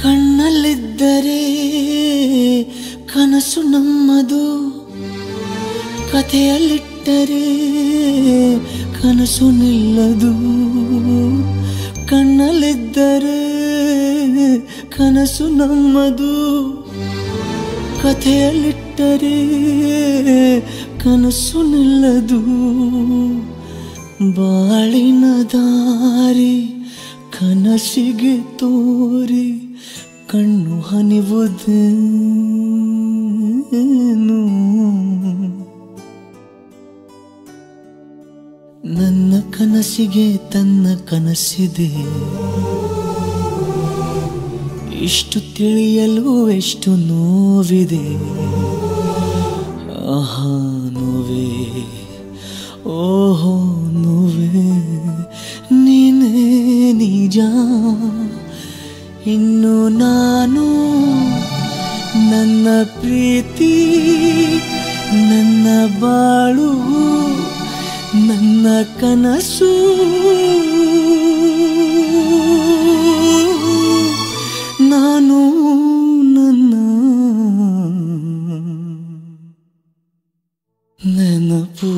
ಕಣ್ಣಲ್ಲಿದ್ದರೆ ಕನಸು ನಮ್ಮದು ಕಥೆಯಲ್ಲಿಟ್ಟರೆ ಕನಸು ನಿಲ್ಲದು ಕಣ್ಣಲ್ಲಿದ್ದರೆ ಕನಸು ನಮ್ಮದು ಕಥೆಯಲ್ಲಿಟ್ಟರೆ ಕನಸು ನಿಲ್ಲದು ಬಾಳಿನ ದಾರಿ ಕನಸಿಗೆ ತೋರಿ ಕಣ್ಣು ಹನಿವುದೇನು ನನ್ನ ಕನಸಿಗೆ ತನ್ನ ಕನಸಿದೆ ಇಷ್ಟು ತಿಳಿಯಲು ಎಷ್ಟು ನೋವಿದೆ ಆಹಾ ನೋವೇ ಓಹೋ ನೋವೇ ನೀನೇ ನಿಜ ಇನ್ನು ನಾನು ನನ್ನ ಪ್ರೀತಿ ನನ್ನ ಬಾಳು ನನ್ನ ಕನಸು ನಾನು ನನ್ನ ನೆನಪು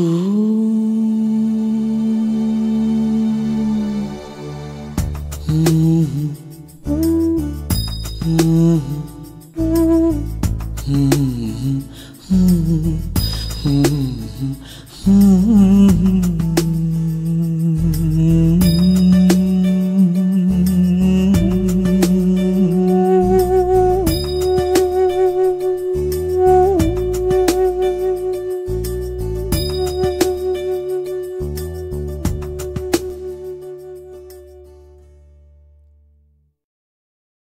ಹ್ಮ್ ಹ್ಮ್